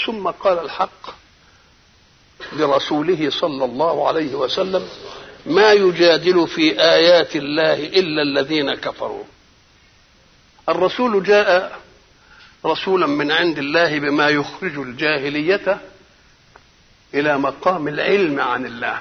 ثم قال الحق لرسوله صلى الله عليه وسلم ما يجادل في ايات الله الا الذين كفروا الرسول جاء رسولا من عند الله بما يخرج الجاهليه الى مقام العلم عن الله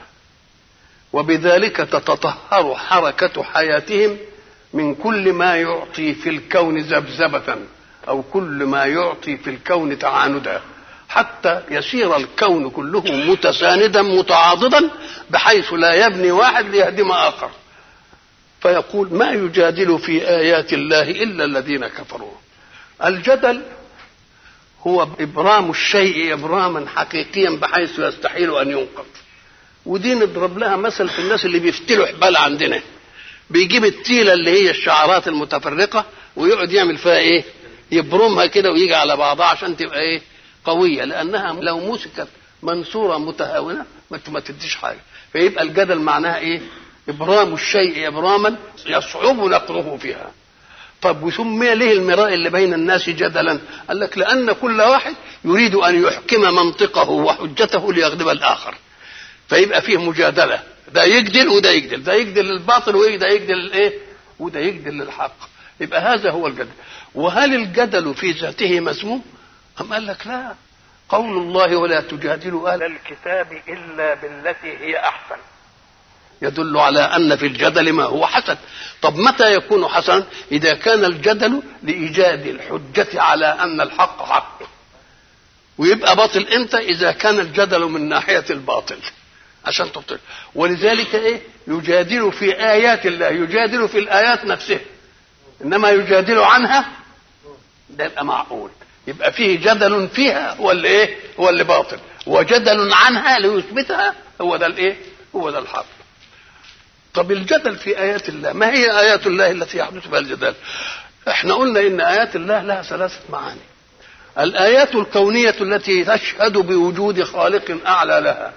وبذلك تتطهر حركه حياتهم من كل ما يعطي في الكون ذبذبه او كل ما يعطي في الكون تعاندا حتى يسير الكون كله متساندا متعاضدا بحيث لا يبني واحد ليهدم اخر فيقول ما يجادل في ايات الله الا الذين كفروا الجدل هو ابرام الشيء ابراما حقيقيا بحيث يستحيل ان ينقض ودي نضرب لها مثل في الناس اللي بيفتلوا حبال عندنا بيجيب التيله اللي هي الشعرات المتفرقه ويقعد يعمل فيها ايه يبرمها كده ويجي على بعضها عشان تبقى ايه قويه لانها لو مسكت منصوره متهاونه ما تديش حاجه فيبقى الجدل معناها ايه ابرام الشيء ابراما يصعب نقضه فيها طب وسمي ليه المراء اللي بين الناس جدلا قال لك لان كل واحد يريد ان يحكم منطقه وحجته ليغلب الاخر فيبقى فيه مجادله ده يجدل وده يجدل ده يجدل للباطل وده يجدل للايه وده يجدل للحق يبقى هذا هو الجدل وهل الجدل في ذاته مذموم أم قال لك لا قول الله ولا تجادلوا أهل الكتاب إلا بالتي هي أحسن يدل على أن في الجدل ما هو حسن طب متى يكون حسنا إذا كان الجدل لإيجاد الحجة على أن الحق حق ويبقى باطل امتى إذا كان الجدل من ناحية الباطل عشان تبطل ولذلك ايه يجادل في ايات الله يجادل في الايات نفسها انما يجادل عنها ده يبقى معقول يبقى فيه جدل فيها هو اللي ايه هو اللي باطل وجدل عنها ليثبتها هو ده الايه هو ده الحق طب الجدل في ايات الله ما هي ايات الله التي يحدث بها الجدال احنا قلنا ان ايات الله لها ثلاثه معاني الايات الكونيه التي تشهد بوجود خالق اعلى لها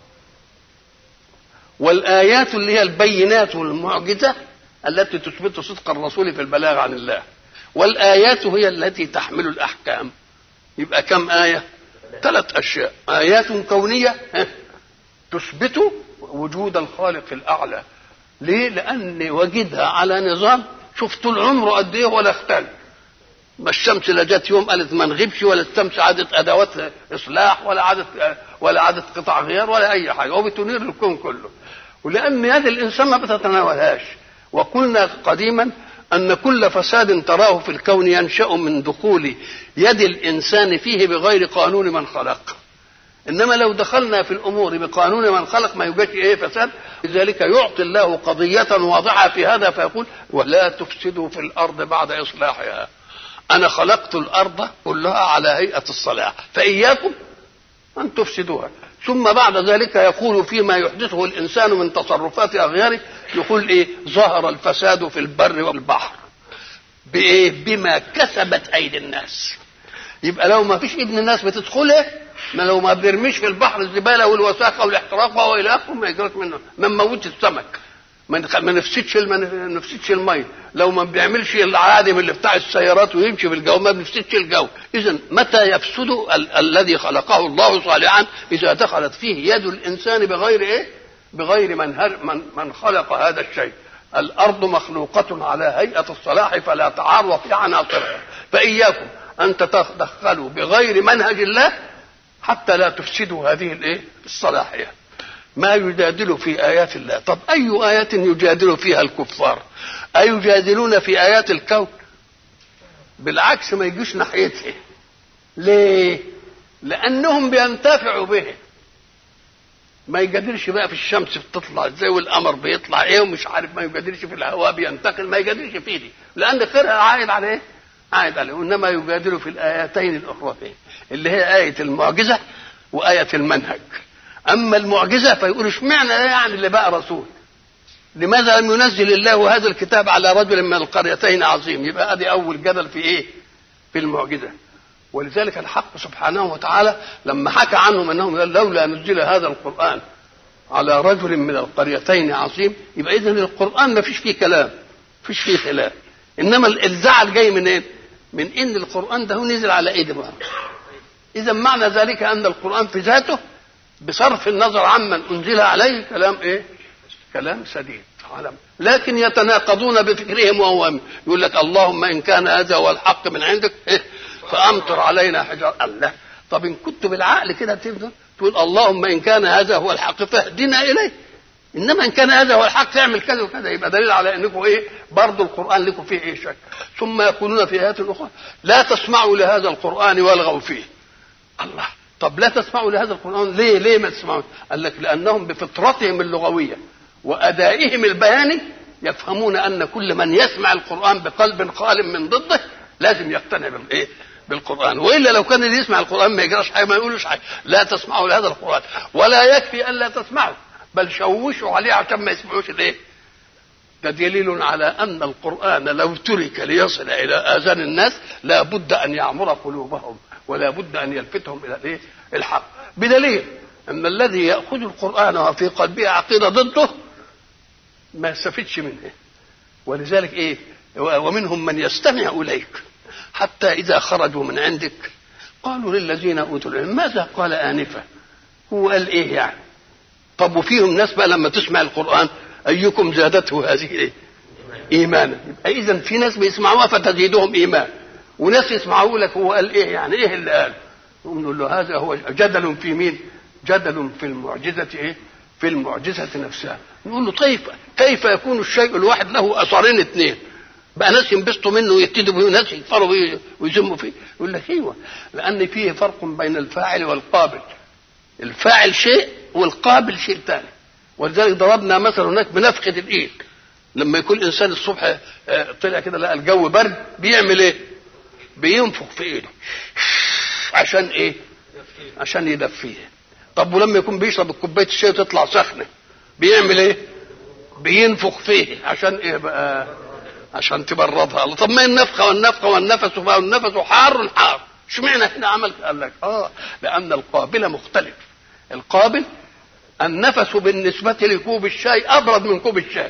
والآيات اللي هي البينات والمعجزة التي تثبت صدق الرسول في البلاغ عن الله والآيات هي التي تحمل الأحكام يبقى كم آية ثلاث أشياء آيات كونية تثبت وجود الخالق الأعلى ليه لأن وجدها على نظام شوف طول عمره قد إيه ولا اختل ما الشمس لا جت يوم قالت ما نغيبش ولا الشمس عادت ادوات اصلاح ولا عادت ولا عادت قطع غيار ولا اي حاجه وبتنير الكون كله ولان يد الانسان ما بتتناولهاش وقلنا قديما ان كل فساد تراه في الكون ينشا من دخول يد الانسان فيه بغير قانون من خلق انما لو دخلنا في الامور بقانون من خلق ما يوجدش ايه فساد لذلك يعطي الله قضيه واضحه في هذا فيقول ولا تفسدوا في الارض بعد اصلاحها انا خلقت الارض كلها على هيئه الصلاح فاياكم ان تفسدوها ثم بعد ذلك يقول فيما يحدثه الانسان من تصرفات اغياره يقول ايه ظهر الفساد في البر والبحر بايه بما كسبت ايدي الناس يبقى لو ما فيش ابن الناس بتدخله ما لو ما بيرميش في البحر الزباله والوساخه والاحتراق والى اخره ما يجراش منه ما نموتش السمك ما نفسدش ما نفسدش الميه لو ما بيعملش العادم اللي بتاع السيارات ويمشي في الجو ما بنفسدش الجو اذا متى يفسد ال- الذي خلقه الله صالحا اذا دخلت فيه يد الانسان بغير ايه بغير من, هر من, من خلق هذا الشيء الارض مخلوقه على هيئه الصلاح فلا تعارض في عناصرها فاياكم ان تتدخلوا بغير منهج الله حتى لا تفسدوا هذه الايه الصلاحيه ما يجادل في آيات الله طب أي آية يجادل فيها الكفار أيجادلون في آيات الكون بالعكس ما يجوش ناحيتها ليه لأنهم بينتفعوا به ما يجادلش بقى في الشمس بتطلع ازاي والقمر بيطلع ايه ومش عارف ما يجادلش في الهواء بينتقل ما يجادلش فيه دي لان خيرها عائد على ايه؟ عائد عليه وانما يجادل في الايتين الاخرتين اللي هي ايه المعجزه وايه المنهج اما المعجزه فيقول اشمعنى ده يعني اللي بقى رسول لماذا لم ينزل الله هذا الكتاب على رجل من القريتين عظيم يبقى ادي اول جدل في ايه في المعجزه ولذلك الحق سبحانه وتعالى لما حكى عنهم انهم لولا نزل هذا القران على رجل من القريتين عظيم يبقى اذا القران ما فيش فيه كلام فيش فيه خلاف انما الزعل جاي من ايه من ان القران ده هو نزل على ايدي بقى اذا معنى ذلك ان القران في ذاته بصرف النظر عمن انزل عليه كلام ايه كلام سديد علم لكن يتناقضون بفكرهم وهو يقول لك اللهم ان كان هذا هو الحق من عندك إيه فامطر علينا حجر الله طب ان كنت بالعقل كده تفضل تقول اللهم ان كان هذا هو الحق فاهدنا اليه انما ان كان هذا هو الحق تعمل كذا وكذا يبقى دليل على انكم ايه برضه القران لكم فيه ايه شك ثم يقولون في ايات اخرى لا تسمعوا لهذا القران والغوا فيه الله طب لا تسمعوا لهذا القران ليه ليه ما تسمعوا قال لك لانهم بفطرتهم اللغويه وادائهم البياني يفهمون ان كل من يسمع القران بقلب خال من ضده لازم يقتنع بالايه بالقران والا لو كان اللي يسمع القران ما يجراش حاجه ما يقولوش حاجه لا تسمعوا لهذا القران ولا يكفي ان لا تسمعوا بل شوشوا عليه عشان ما يسمعوش الايه ده دليل على ان القران لو ترك ليصل الى اذان الناس لا بد ان يعمر قلوبهم ولا بد ان يلفتهم الى الايه الحق بدليل ان الذي ياخذ القران وفي قلبه عقيده ضده ما يستفدش منه ولذلك ايه ومنهم من يستمع اليك حتى اذا خرجوا من عندك قالوا للذين اوتوا العلم ماذا قال انفا هو قال ايه يعني طب وفيهم ناس بقى لما تسمع القران ايكم زادته هذه ايه ايمانا يبقى اذا في ناس بيسمعوها فتزيدهم ايمان وناس يسمعوا لك هو قال ايه يعني ايه اللي قال نقول له هذا هو جدل في مين جدل في المعجزه ايه في المعجزه نفسها نقول له طيب كيف يكون الشيء الواحد له اثرين اثنين بقى ناس ينبسطوا منه ويبتدوا بيه وناس يكفروا بيه ويذموا فيه يقول لك ايوه لان فيه فرق بين الفاعل والقابل الفاعل شيء والقابل شيء ثاني ولذلك ضربنا مثلا هناك بنفخه الايد لما يكون انسان الصبح طلع كده لقى الجو برد بيعمل ايه؟ بينفخ في ايده عشان ايه؟ عشان يدفيه طب ولما يكون بيشرب كوبايه الشاي وتطلع سخنه بيعمل ايه؟ بينفخ فيه عشان ايه بقى؟ عشان تبردها طب ما النفخه والنفخه والنفس والنفس حار حار اشمعنى هنا عمل قال لك اه لان القابل مختلف القابل النفس بالنسبة لكوب الشاي أبرد من كوب الشاي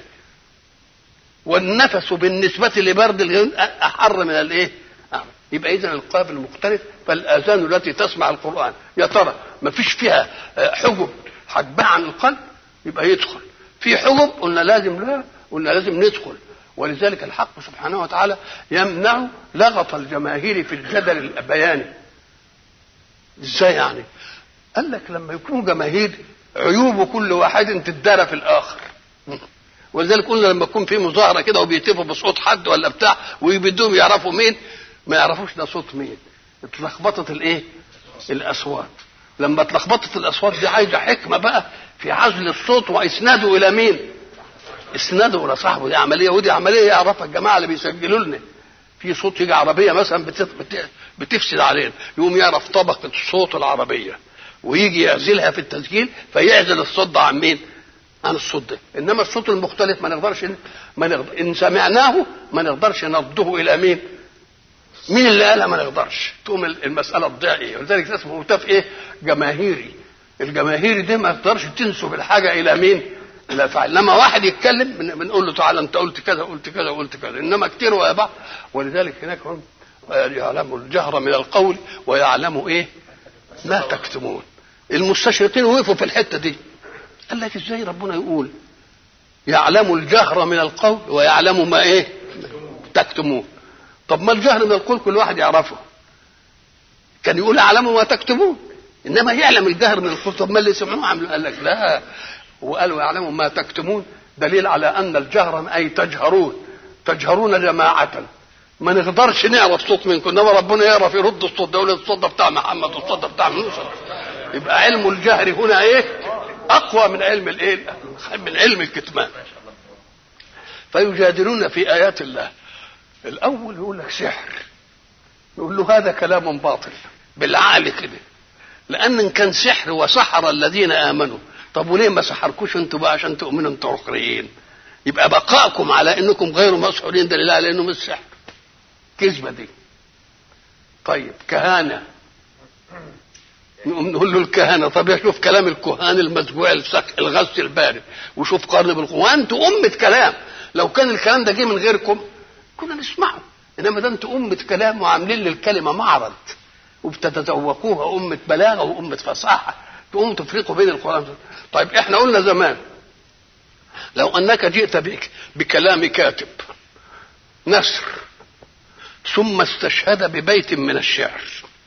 والنفس بالنسبة لبرد الغيون أحر من الإيه؟ يبقى إذا القابل مختلف فالآذان التي تسمع القرآن يا ترى ما فيش فيها حجب حجبها عن القلب يبقى يدخل في حجب قلنا لازم لا قلنا لازم ندخل ولذلك الحق سبحانه وتعالى يمنع لغط الجماهير في الجدل البياني ازاي يعني قال لك لما يكونوا جماهير عيوب كل واحد تدار في الاخر ولذلك قلنا لما يكون في مظاهره كده وبيتفقوا بصوت حد ولا بتاع ويبدوهم يعرفوا مين ما يعرفوش ده صوت مين اتلخبطت الايه الاصوات لما اتلخبطت الاصوات دي عايزه حكمه بقى في عزل الصوت واسناده الى مين اسناده الى صاحبه دي عمليه ودي عمليه يعرفها الجماعه اللي بيسجلوا لنا في صوت يجي عربيه مثلا بتفسد علينا يقوم يعرف طبقه صوت العربيه ويجي يعزلها في التسجيل فيعزل الصوت ده عن مين؟ عن الصوت ده، انما الصوت المختلف ما نقدرش ما نقدر ان سمعناه ما نقدرش نرده الى مين؟ مين اللي قالها ما نقدرش، تقوم المساله تضيع ايه؟ ولذلك اسمه هتاف ايه؟ جماهيري. الجماهيري دي ما تقدرش تنسب الحاجه الى مين؟ الى فاعل، لما واحد يتكلم بنقول له تعالى انت قلت كذا قلت كذا قلت كذا، انما كتير ويا بعض ولذلك هناك هم يعلم الجهر من القول ويعلم ايه؟ ما تكتمون. المستشرقين وقفوا في الحته دي قال لك ازاي ربنا يقول يعلم الجهر من القول ويعلم ما ايه تكتمون طب ما الجهر من القول كل واحد يعرفه كان يقول يعلم ما تكتمون انما يعلم الجهر من القول طب ما اللي سمعوه عملوا قال لك لا وقالوا يعلم ما تكتمون دليل على ان الجهر اي تجهرون تجهرون جماعه ما نقدرش نعرف صوت منكم انما ربنا يعرف يرد الصوت ده يقول الصوت ده بتاع محمد والصوت ده بتاع موسى يبقى علم الجهر هنا ايه اقوى من علم الايه من علم الكتمان فيجادلون في ايات الله الاول يقول لك سحر يقول له هذا كلام باطل بالعقل كده لان ان كان سحر وسحر الذين امنوا طب وليه ما سحركوش انتوا بقى عشان تؤمنوا انتوا اخرين يبقى بقائكم على انكم غير مسحورين دليل على انه مش سحر كذبه دي طيب كهانه نقوم نقول له الكهنة طب يشوف كلام الكهان المسجوع السك الغث البارد وشوف قرن بالقوة وانتوا أمة كلام لو كان الكلام ده جه من غيركم كنا نسمعه انما ده انتوا أمة كلام وعاملين للكلمة معرض وبتتذوقوها أمة بلاغة وأمة فصاحة تقوم تفرقوا بين القرآن طيب احنا قلنا زمان لو أنك جئت بك بكلام كاتب نثر ثم استشهد ببيت من الشعر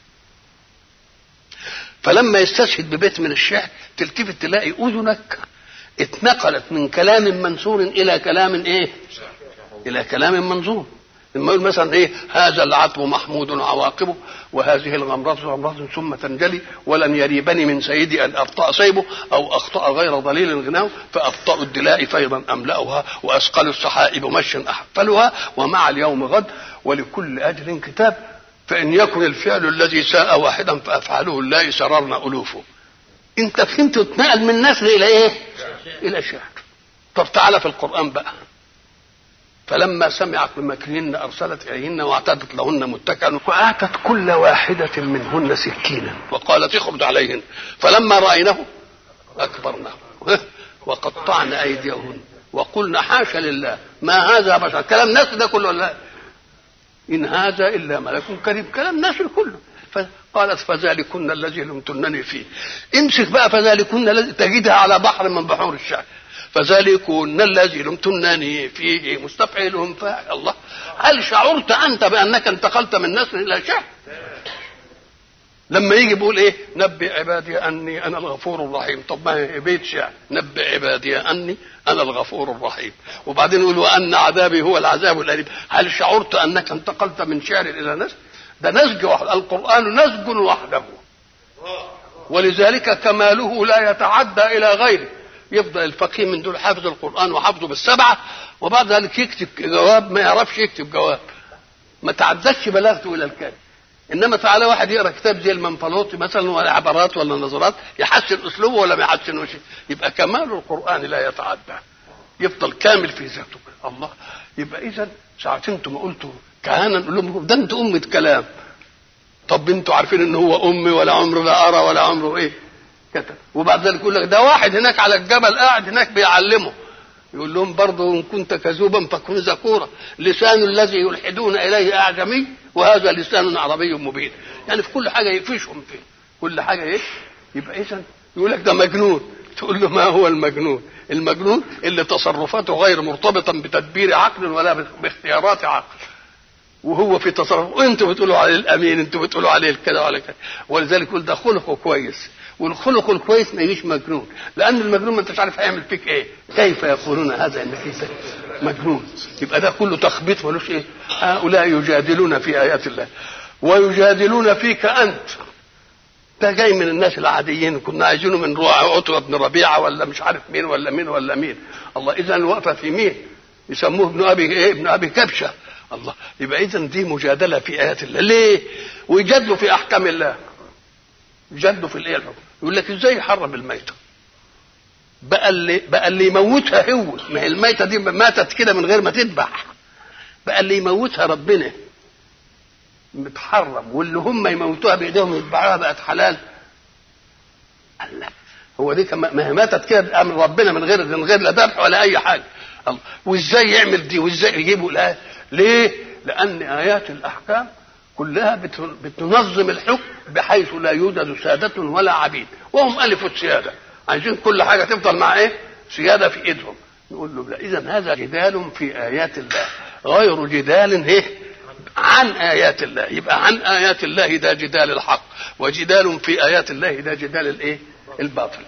فلما يستشهد ببيت من الشعر تلتفت تلاقي اذنك اتنقلت من كلام منثور الى كلام ايه الى كلام منظور لما يقول مثلا ايه هذا العتب محمود عواقبه وهذه الغمرة غمرة ثم تنجلي ولن يريبني من سيدي ان ابطا سيبه او اخطا غير ضليل غناه فابطا الدلاء فيضا املاها واثقل الصحائب مشا احفلها ومع اليوم غد ولكل اجل كتاب فان يكن الفعل الذي ساء واحدا فافعله الله سررنا الوفه انت فهمت اتنقل من نثر الى ايه الى شعر طب تعالى في القران بقى فلما سمعت بمكرهن ارسلت اليهن واعتدت لهن متكئا واتت كل واحده منهن سكينا وقالت اخرج عليهن فلما راينه اكبرناه وقطعن ايديهن وقلنا حاشا لله ما هذا بشر كلام ناس ده كله لا ان هذا الا ملك كريم كلام ناس كله قالت فذلكن الذي لمتنني فيه امسك بقى فذلكن الذي تجدها على بحر من بحور الشعر فذلكن الذي لمتنني فيه مستفعلهم فاعل الله هل شعرت انت بانك انتقلت من نثر الى شعر لما يجي بيقول ايه نبئ عبادي اني انا الغفور الرحيم طب ما هي بيت شعر نبئ عبادي اني انا الغفور الرحيم وبعدين يقول وان عذابي هو العذاب الاليم هل شعرت انك انتقلت من شعر الى نثر ده نسج واحد القران نسج وحده ولذلك كماله لا يتعدى الى غيره يفضل الفقيه من دول حافظ القران وحافظه بالسبعه وبعد ذلك يكتب جواب ما يعرفش يكتب جواب ما تعدتش بلاغته الى الكاتب انما تعالى واحد يقرا كتاب زي المنفلوطي مثلا ولا عبارات ولا نظرات يحسن اسلوبه ولا ما يحسنوش يبقى كمال القران لا يتعدى يفضل كامل في ذاته الله يبقى اذا ساعة انتم قلتوا كهانا نقول لهم ده انتوا أمة كلام طب انتوا عارفين ان هو امي ولا عمره لا ارى ولا عمره ايه كتب وبعد ذلك يقول لك ده واحد هناك على الجبل قاعد هناك بيعلمه يقول لهم برضه ان كنت كذوبا فكن ذكورا لسان الذي يلحدون اليه اعجمي وهذا لسان عربي مبين يعني في كل حاجه يقفشهم فيه كل حاجه ايه يبقى اذا يقول لك ده مجنون تقول له ما هو المجنون المجنون اللي تصرفاته غير مرتبطه بتدبير عقل ولا باختيارات عقل وهو في تصرف وانتوا بتقولوا عليه الامين انتوا بتقولوا عليه كذا ولا كذا ولذلك يقول ده خلقه كويس والخلق الكويس ما يجيش مجنون لان المجنون ما انتش عارف هيعمل فيك ايه كيف يقولون هذا انك انت مجنون يبقى ده كله تخبيط ملوش ايه هؤلاء يجادلون في ايات الله ويجادلون فيك انت ده جاي من الناس العاديين كنا عايزينه من عتبة بن ربيعة ولا مش عارف مين ولا مين ولا مين الله إذا الوقفة في مين يسموه ابن أبي إيه ابن أبي كبشة الله يبقى إذا دي مجادلة في آيات الله ليه ويجادلوا في أحكام الله يجادلوا في الإيه الحكم يقول لك إزاي يحرم الميتة بقى اللي بقى اللي يموتها هو ما هي الميتة دي ماتت كده من غير ما تذبح بقى اللي يموتها ربنا متحرم واللي هم يموتوها بايديهم يذبحوها بقت حلال الله هو دي ما هي ماتت كده بامر ربنا من غير من غير لا ذبح ولا اي حاجه الله وازاي يعمل دي وازاي يجيبوا الآية ليه؟ لأن آيات الأحكام كلها بتنظم الحكم بحيث لا يوجد سادة ولا عبيد وهم ألفوا السيادة عايزين كل حاجة تفضل مع إيه؟ سيادة في إيدهم نقول له لا إذا هذا جدال في آيات الله غير جدال إيه؟ عن آيات الله يبقى عن آيات الله ده جدال الحق وجدال في آيات الله ده جدال الإيه؟ الباطل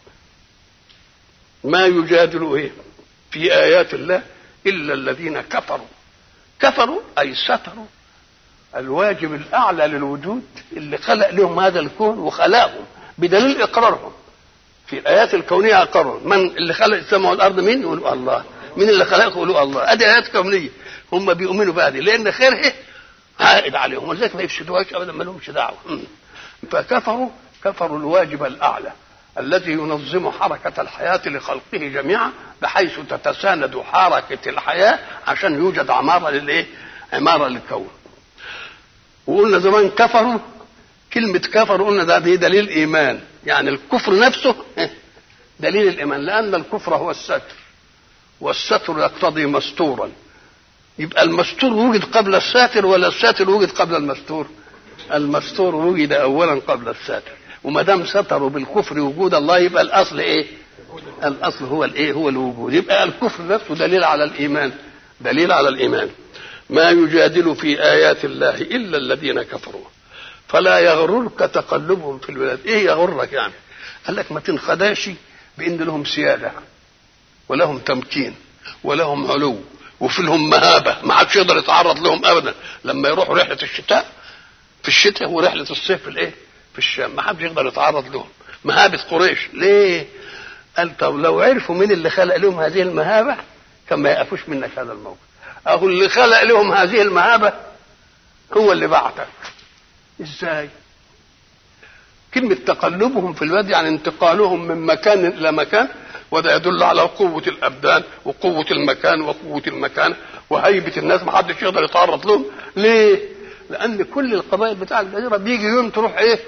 ما يجادل إيه؟ في آيات الله إلا الذين كفروا كفروا أي ستروا الواجب الأعلى للوجود اللي خلق لهم هذا الكون وخلقهم بدليل إقرارهم في الآيات الكونية أقروا من اللي خلق السماء والأرض مين يقولوا الله مين اللي خلقه يقولوا الله أدي آيات كونية هم بيؤمنوا بها دي لأن خيره عائد عليهم ولذلك ما يفسدوهاش أبدا ما لهمش دعوة فكفروا كفروا الواجب الأعلى الذي ينظم حركة الحياة لخلقه جميعا بحيث تتساند حركة الحياة عشان يوجد عمارة للإيه؟ عمارة للكون. وقلنا زمان كفروا كلمة كفر قلنا ده دي دليل إيمان، يعني الكفر نفسه دليل الإيمان لأن الكفر هو الستر. والستر يقتضي مستورا. يبقى المستور وجد قبل الساتر ولا الساتر وجد قبل المستور؟ المستور وجد اولا قبل الساتر وما دام ستروا بالكفر وجود الله يبقى الاصل ايه الاصل هو الايه هو الوجود يبقى الكفر نفسه دليل على الايمان دليل على الايمان ما يجادل في ايات الله الا الذين كفروا فلا يغررك تقلبهم في البلاد ايه يغرك يعني قال لك ما تنخدعش بان لهم سياده ولهم تمكين ولهم علو وفي لهم مهابه ما حدش يقدر يتعرض لهم ابدا لما يروحوا رحله الشتاء في الشتاء ورحله الصيف في الايه في الشام ما حدش يقدر يتعرض لهم مهابه قريش ليه قال طب لو عرفوا مين اللي خلق لهم هذه المهابه كان ما يقفوش منك هذا الموقف اهو اللي خلق لهم هذه المهابه هو اللي بعتك ازاي كلمة تقلبهم في الوادي يعني انتقالهم من مكان إلى مكان وده يدل على قوة الأبدان وقوة المكان وقوة المكان وهيبة الناس ما حدش يقدر يتعرض لهم ليه؟ لأن كل القبائل بتاع الجزيرة بيجي يوم تروح إيه؟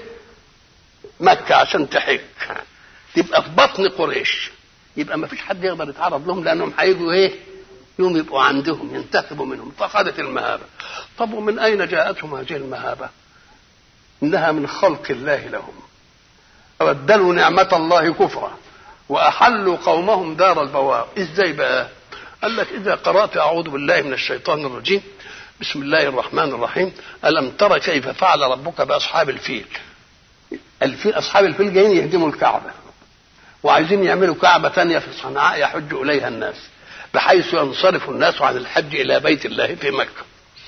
مكة عشان تحج تبقى في بطن قريش يبقى ما فيش حد يقدر يتعرض لهم لأنهم هيجوا إيه؟ يوم يبقوا عندهم ينتخبوا منهم فخدت المهابة طب ومن أين جاءتهم هذه المهابة؟ انها من خلق الله لهم بدلوا نعمة الله كفرا وأحلوا قومهم دار البوار إزاي بقى قال لك إذا قرأت أعوذ بالله من الشيطان الرجيم بسم الله الرحمن الرحيم ألم تر كيف فعل ربك بأصحاب الفيل الفيل أصحاب الفيل جايين يهدموا الكعبة وعايزين يعملوا كعبة ثانية في صنعاء يحج إليها الناس بحيث ينصرف الناس عن الحج إلى بيت الله في مكة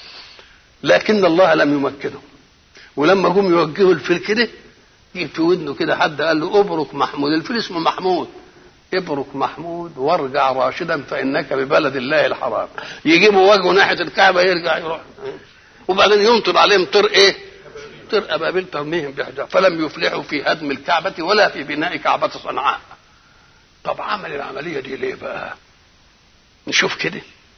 لكن الله لم يمكنهم ولما جم يوجهوا الفيل كده جه في ودنه كده حد قال له ابرك محمود الفيل اسمه محمود ابرك محمود وارجع راشدا فانك ببلد الله الحرام يجيبوا وجهه ناحيه الكعبه يرجع يروح وبعدين يمطر عليهم طر ايه؟ طر ابابيل ترميهم بحجار فلم يفلحوا في هدم الكعبه ولا في بناء كعبه صنعاء طب عمل العمليه دي ليه بقى؟ نشوف كده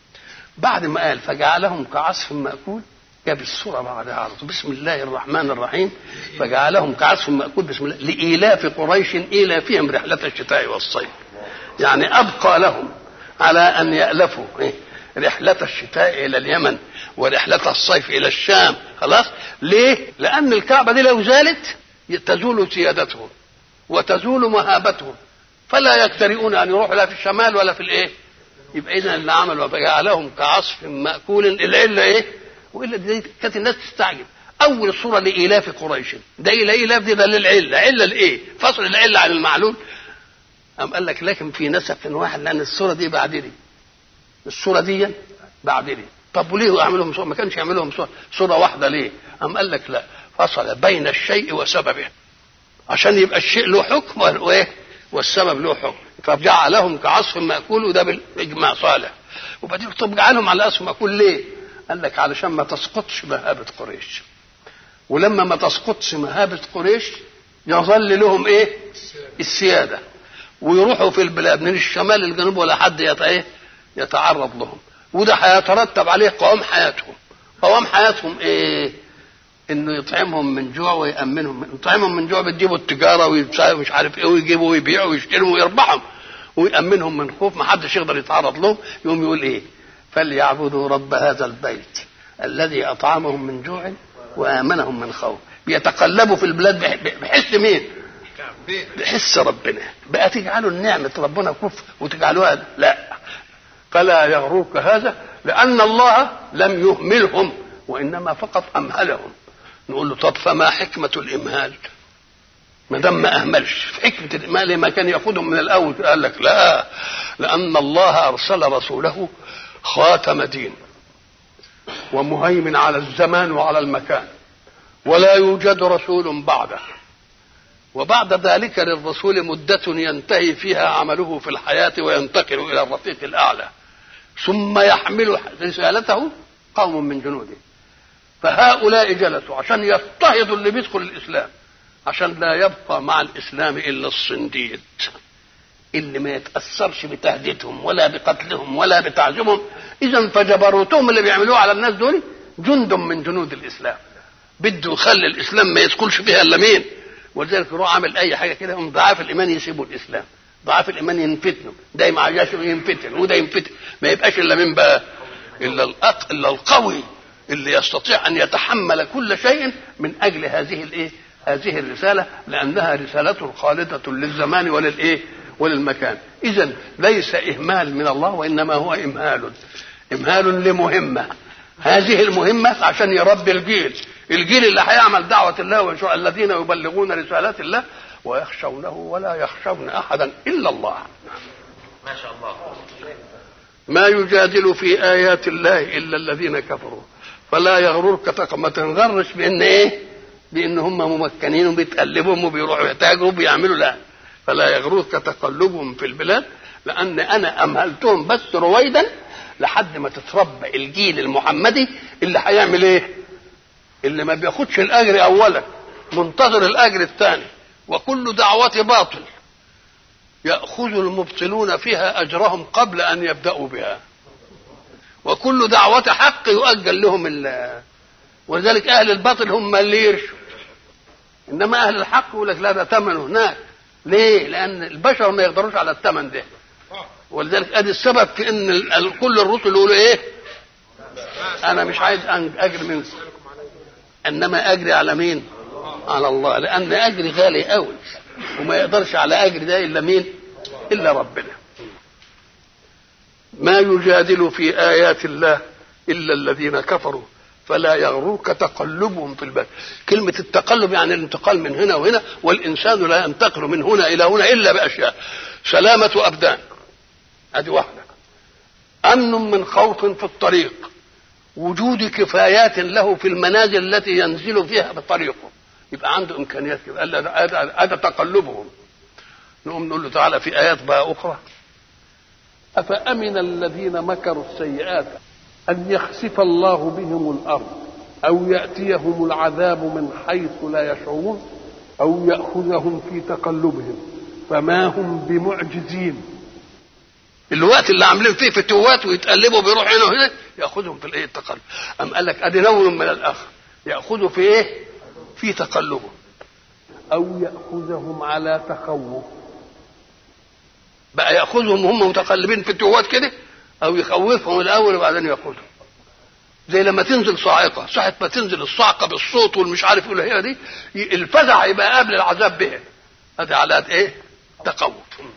بعد ما قال فجعلهم كعصف مأكول جاب السورة بعدها على طول بسم الله الرحمن الرحيم فجعلهم كعصف مأكول بسم الله لإيلاف قريش إيلافهم رحلة الشتاء والصيف يعني أبقى لهم على أن يألفوا إيه؟ رحلة الشتاء إلى اليمن ورحلة الصيف إلى الشام خلاص ليه؟ لأن الكعبة دي لو زالت تزول سيادتهم وتزول مهابتهم فلا يجترئون أن يروحوا لا في الشمال ولا في الإيه؟ يبقى إذا اللي عملوا فجعلهم كعصف مأكول العلة إيه؟ والا دي كانت الناس تستعجب اول صوره لايلاف قريش ده الى ايلاف دي ده للعله عله لايه فصل العله عن المعلول قام قال لك لكن في نسق واحد لان الصوره دي بعد دي الصوره دي بعد دي طب وليه يعملهم صوره ما كانش يعملهم صوره, صورة واحده ليه قام قال لك لا فصل بين الشيء وسببه عشان يبقى الشيء له حكم وايه والسبب له حكم فجعلهم كعصف ماكول وده بالاجماع صالح وبعدين طب جعلهم على عصف ماكول ليه قال لك علشان ما تسقطش مهابة قريش ولما ما تسقطش مهابة قريش يظل لهم ايه السيادة ويروحوا في البلاد من الشمال للجنوب ولا حد يت ايه يتعرض لهم وده هيترتب عليه قوام حياتهم قوام حياتهم ايه انه يطعمهم من جوع ويامنهم يطعمهم من جوع بتجيبوا التجاره ومش عارف ايه ويجيبوا ويبيعوا ويشتروا ويربحهم ويامنهم من خوف ما حدش يقدر يتعرض لهم يقوم يقول ايه فليعبدوا رب هذا البيت الذي اطعمهم من جوع وامنهم من خوف بيتقلبوا في البلاد بحس مين بحس ربنا بقى تجعلوا النعمة ربنا كفر وتجعلوها لا فلا يغروك هذا لأن الله لم يهملهم وإنما فقط أمهلهم نقول له طب فما حكمة الإمهال ما دام ما أهملش حكمة الإمهال ما كان يأخذهم من الأول قال لك لا لأن الله أرسل رسوله خاتم دين ومهيمن على الزمان وعلى المكان ولا يوجد رسول بعده وبعد ذلك للرسول مدة ينتهي فيها عمله في الحياة وينتقل إلى الرفيق الأعلى ثم يحمل رسالته قوم من جنوده فهؤلاء جلسوا عشان يضطهدوا اللي بيدخل الإسلام عشان لا يبقى مع الإسلام إلا الصنديد اللي ما يتأثرش بتهديدهم ولا بقتلهم ولا بتعذيبهم إذا فجبروتهم اللي بيعملوه على الناس دول جند من جنود الإسلام بده يخلي الإسلام ما يدخلش فيها إلا مين ولذلك يروح عامل أي حاجة كده هم ضعاف الإيمان يسيبوا الإسلام ضعاف الإيمان ينفتنوا ده ما ينفتن وده ينفتن ما يبقاش إلا مين بقى إلا الأق إلا القوي اللي يستطيع ان يتحمل كل شيء من اجل هذه الايه هذه الرساله لانها رساله خالده للزمان وللايه وللمكان اذا ليس اهمال من الله وانما هو امهال امهال لمهمه هذه المهمه عشان يربي الجيل الجيل اللي هيعمل دعوه الله وينشر الذين يبلغون رسالات الله ويخشونه ولا يخشون احدا الا الله ما شاء الله ما يجادل في ايات الله الا الذين كفروا فلا يغررك تق- ما تنغرش بان ايه بان هم ممكنين وبيتقلبهم وبيروحوا يتاجروا وبيعملوا لا فلا يغررك تقلبهم في البلاد لان انا امهلتهم بس رويدا لحد ما تتربى الجيل المحمدي اللي هيعمل ايه اللي ما بياخدش الاجر اولا منتظر الاجر الثاني وكل دعوة باطل يأخذ المبطلون فيها أجرهم قبل أن يبدأوا بها وكل دعوة حق يؤجل لهم ال- ولذلك أهل الباطل هم اللي يرشوا إنما أهل الحق يقول لك لا ده ثمن هناك ليه؟ لأن البشر ما يقدروش على الثمن ده ولذلك ادي السبب في ان ال- ال- كل الرسل يقولوا ايه؟ انا مش عايز أن- اجر منكم انما اجري على مين؟ على الله لان اجري غالي قوي وما يقدرش على اجر ده الا مين؟ الا ربنا. ما يجادل في ايات الله الا الذين كفروا فلا يغررك تقلبهم في البلد كلمة التقلب يعني الانتقال من هنا وهنا والإنسان لا ينتقل من هنا إلى هنا إلا بأشياء سلامة أبدان ادي واحده امن من خوف في الطريق وجود كفايات له في المنازل التي ينزل فيها بطريقه يبقى عنده امكانيات كده قال له هذا هذا تقلبهم نقوم نقول له تعالى في ايات بقى اخرى افامن الذين مكروا السيئات ان يخسف الله بهم الارض او ياتيهم العذاب من حيث لا يشعرون او ياخذهم في تقلبهم فما هم بمعجزين الوقت اللي عاملين فيه فتوات ويتقلبوا بيروح هنا وهنا ياخذهم في الايه التقلب ام قال لك ادي نوع من الاخر ياخذوا في ايه في تقلبه او ياخذهم على تخوف بقى ياخذهم وهم متقلبين في التوات كده او يخوفهم الاول وبعدين ياخذهم زي لما تنزل صاعقه ساعه ما تنزل الصاعقه بالصوت والمش عارف ايه هي دي الفزع يبقى قبل العذاب بها هذا على ايه تخوف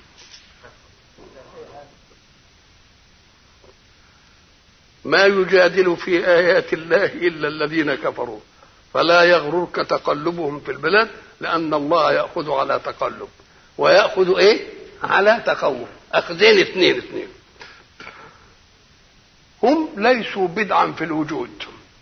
ما يجادل في آيات الله إلا الذين كفروا فلا يغررك تقلبهم في البلاد لأن الله يأخذ على تقلب ويأخذ إيه على تخوف أخذين اثنين اثنين هم ليسوا بدعا في الوجود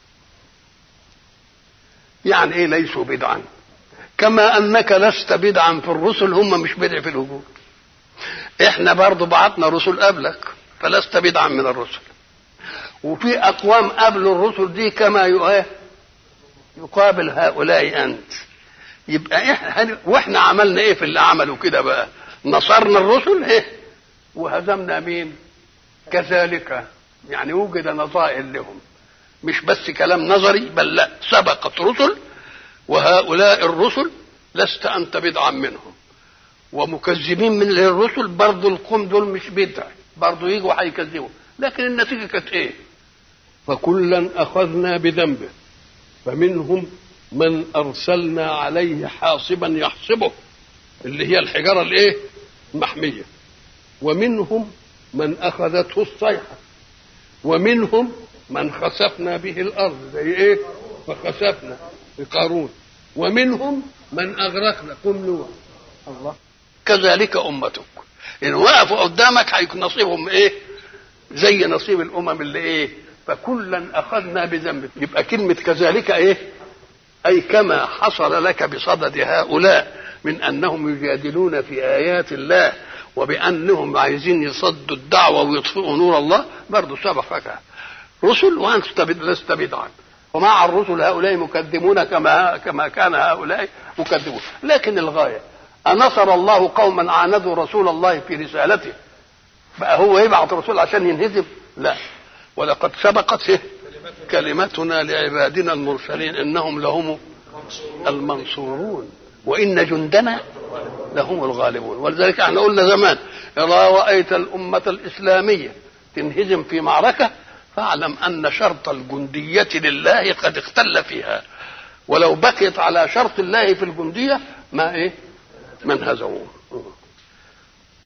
يعني ايه ليسوا بدعا كما انك لست بدعا في الرسل هم مش بدع في الوجود احنا برضو بعتنا رسل قبلك فلست بدعا من الرسل وفي اقوام قبل الرسل دي كما يقاه يقابل هؤلاء انت يبقى احنا واحنا عملنا ايه في اللي عملوا كده بقى نصرنا الرسل ايه وهزمنا مين كذلك يعني وجد نظائر لهم مش بس كلام نظري بل لا سبقت رسل وهؤلاء الرسل لست انت بدعا منهم ومكذبين من الرسل برضه القوم دول مش بدع برضه يجوا هيكذبوا لكن النتيجه كانت ايه فكلا اخذنا بذنبه فمنهم من ارسلنا عليه حاصبا يحصبه اللي هي الحجاره الايه المحميه ومنهم من اخذته الصيحه ومنهم من خسفنا به الارض زي ايه فخسفنا بقارون ومنهم من اغرقنا قم نوح الله كذلك امتك ان وقفوا قدامك هيكون نصيبهم ايه زي نصيب الامم اللي ايه فكلا اخذنا بذنبه يبقى كلمه كذلك ايه اي كما حصل لك بصدد هؤلاء من انهم يجادلون في ايات الله وبانهم عايزين يصدوا الدعوه ويطفئوا نور الله برضه سبقك رسل وانت لست بدعا ومع الرسل هؤلاء مكذبون كما كما كان هؤلاء مكذبون لكن الغايه أنصر الله قوما عاندوا رسول الله في رسالته بقى هو يبعث رسول عشان ينهزم لا ولقد سبقت إيه؟ كلمتنا لعبادنا المرسلين انهم لهم المنصورون وان جندنا لهم الغالبون ولذلك احنا قلنا زمان اذا رايت الامه الاسلاميه تنهزم في معركه فاعلم ان شرط الجنديه لله قد اختل فيها ولو بقيت على شرط الله في الجنديه ما ايه؟ ما انهزموه